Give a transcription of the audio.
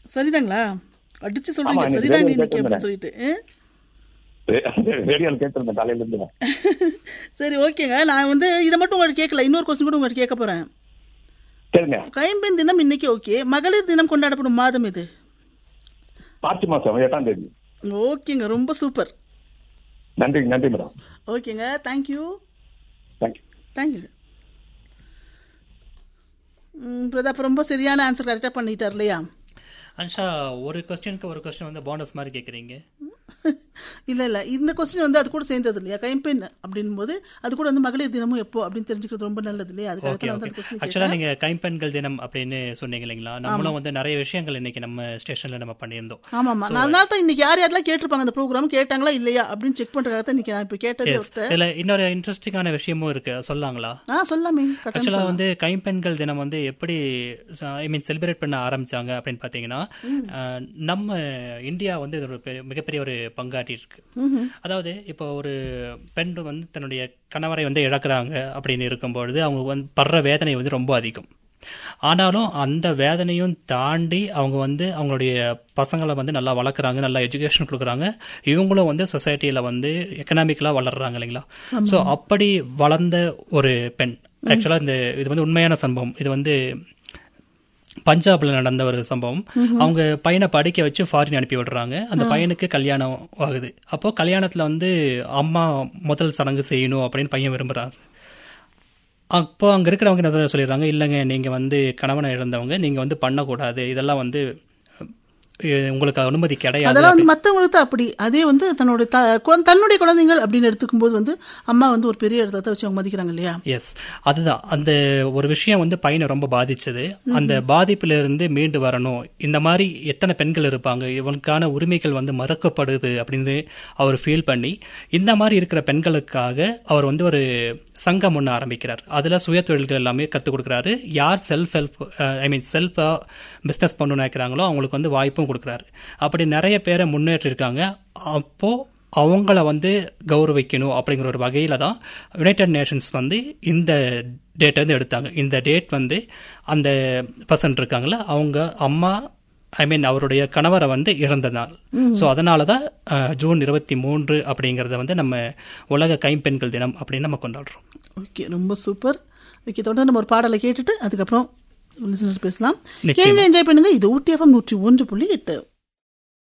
சரிதாங்களா அடிச்சு சொல்றீங்க ஆமா, இன்னைக்கு சரிதாங்க radio இன்னைக்கு கேட்டிருந்தேன். அப்படின்னு சொல்லிட்டு ஆ? ரேடியோல கேட்டிருந்தேன் காலையில இருந்து சரி ஓகேங்க நான் வந்து இதை மட்டும் உங்களுக்கு கேட்கல இன்னொரு கொஸ்டின் கூட உங்களுக்கு கேட்க போறேன் சரிங்க கைம்பெண் தினம் இன்னைக்கு ஓகே மகளிர் தினம் கொண்டாடப்படும் மாதம் இது மார்ச் மாசம் எட்டாம் தேதி ஓகேங்க ரொம்ப சூப்பர் நன்றி நன்றி மேடம் ஓகேங்க தேங்க்யூ தேங்க்யூ தேங்க்யூ பிரதாப் ரொம்ப சரியான ஆன்சர் கரெக்டாக பண்ணிட்டார் இல்லையா அன்ஷா ஒரு கொஸ்டினுக்கு ஒரு கொஸ்டின் வந்து போனஸ் மாதிரி கேட்குறீங்க இல்லை இல்லை இந்த கொஸ்டின் வந்து அது கூட சேர்ந்தது இல்லையா கைம்பெண் அப்படின் போது அது கூட வந்து மகளிர் தினமும் எப்போ அப்படின்னு தெரிஞ்சுக்கிறது ரொம்ப நல்லது இல்லையா அதுக்காக ஓகே தான் ஓகே வந்து அந்த கொஸ்டின் ஆக்சுவலாக நீங்கள் கைம்பெண்கள் தினம் அப்படின்னு சொன்னீங்க இல்லைங்களா நம்மளும் வந்து நிறைய விஷயங்கள் இன்னைக்கு நம்ம ஸ்டேஷனில் நம்ம பண்ணியிருந்தோம் ஆமா ஆமா அதனால தான் இன்னைக்கு யார் யாரெல்லாம் கேட்டிருப்பாங்க அந்த ப்ரோக்ராம் கேட்டாங்களா இல்லையா அப்படின்னு செக் பண்றதுக்காக தான் இன்னைக்கு நான் இப்போ கேட்டது எஸ் ஒருத்தர் இதில் இன்னொரு இன்ட்ரெஸ்டிங்கான விஷயமும் இருக்கு சொல்லாங்களா ஆ சொல்லாமே கட்டாயம் ஆக்சுவலாக வந்து கைம்பெண்கள் தினம் வந்து எப்படி ஐ மீன் செலிப்ரேட் பண்ண ஆரம்பிச்சாங்க அப்படின்னு பார்த்தீங்கன்னா அஹ், நம்ம இந்தியா வந்து இது ஒரு பெ- மிகப்பெரிய ஒரு பங்காற்றி இருக்கு அதாவது இப்போ ஒரு பெண் வந்து தன்னுடைய கணவரை வந்து இழக்கிறாங்க அப்படின்னு இருக்கும்பொழுது அவங்க வந்து படுற வேதனை வந்து ரொம்ப அதிகம் ஆனாலும் அந்த வேதனையும் தாண்டி அவங்க வந்து அவங்களுடைய பசங்களை வந்து நல்லா வளர்க்குறாங்க நல்லா எஜுகேஷன் கொடுக்குறாங்க இவங்களும் வந்து சொசைட்டியில் வந்து எக்கனாமிக்கலாக வளர்றாங்க இல்லைங்களா ஸோ அப்படி வளர்ந்த ஒரு பெண் ஆக்சுவலாக இந்த இது வந்து உண்மையான சம்பவம் இது வந்து பஞ்சாப்ல நடந்த ஒரு சம்பவம் அவங்க பையனை படிக்க வச்சு ஃபாரின் அனுப்பி விடுறாங்க அந்த பையனுக்கு கல்யாணம் ஆகுது அப்போ கல்யாணத்துல வந்து அம்மா முதல் சடங்கு செய்யணும் அப்படின்னு பையன் விரும்புறாரு அப்போ அங்க இருக்கிறவங்க என்ன சொல்ல- சொல்லிடுறாங்க இல்லைங்க நீங்க வந்து கணவனை இழந்தவங்க நீங்க வந்து பண்ணக்கூடாது இதெல்லாம் வந்து அஹ், உங்களுக்கு அனுமதி கிடையாது அதெல்லாம் வந்து மற்றவங்களுக்கு தான் அப்படி அதே வந்து தன்னோட த- குழந்தை- தன்னுடைய குழந்தைகள் அப்படின்னு எடுத்துக்கும் போது வந்து அம்மா வந்து ஒரு பெரிய இடத்த வச்சு அவங்க மதிக்கிறாங்க இல்லையா எஸ் அதுதான் அந்த ஒரு விஷயம் வந்து பையனை ரொம்ப பாதிச்சது அந்த பாதிப்புல இருந்து மீண்டு வரணும் இந்த மாதிரி எத்தனை பெண்கள் இருப்பாங்க இவனுக்கான உரிமைகள் வந்து மறுக்கப்படுது அப்படின்னு அவர் ஃபீல் பண்ணி இந்த மாதிரி இருக்கிற பெண்களுக்காக அவர் வந்து ஒரு சங்கம் ஒன்று ஆரம்பிக்கிறார் அதில் சுய தொழில்கள் எல்லாமே கற்றுக் கொடுக்குறாரு யார் செல்ஃப் ஹெல்ப் ஐ மீன் செல்ஃபாக பிஸ்னஸ் பண்ணணும்னு நினைக்கிறாங்களோ அவங்களுக்கு வந்து வாய்ப்பும் கொடுக்குறாரு அப்படி நிறைய பேரை முன்னேற்றிருக்காங்க அப்போ அவங்கள வந்து கௌரவிக்கணும் அப்படிங்கிற ஒரு வகையில தான் யுனைடெட் நேஷன்ஸ் வந்து இந்த டேட் வந்து எடுத்தாங்க இந்த டேட் வந்து அந்த பர்சன் இருக்காங்களா அவங்க அம்மா ஐ மீன் அவருடைய கணவரை வந்து இறந்த நாள் ஸோ அதனால தான் அஹ், ஜூன் இருபத்தி மூன்று அப்படிங்கிறத வந்து நம்ம உலக கைம்பெண்கள் தினம் அப்படின்னு நம்ம கொண்டாடுறோம் ஓகே ரொம்ப சூப்பர் ஓகே தொடர்ந்து நம்ம ஒரு பாடலை கேட்டுட்டு அதுக்கப்புறம் listeners பேசலாம் நிச்சயமா. கேளுங்க என்ஜாய் பண்ணுங்க இது ஊட்டி எஃப்எம் நூற்றி ஒன்று புள்ளி எட்டு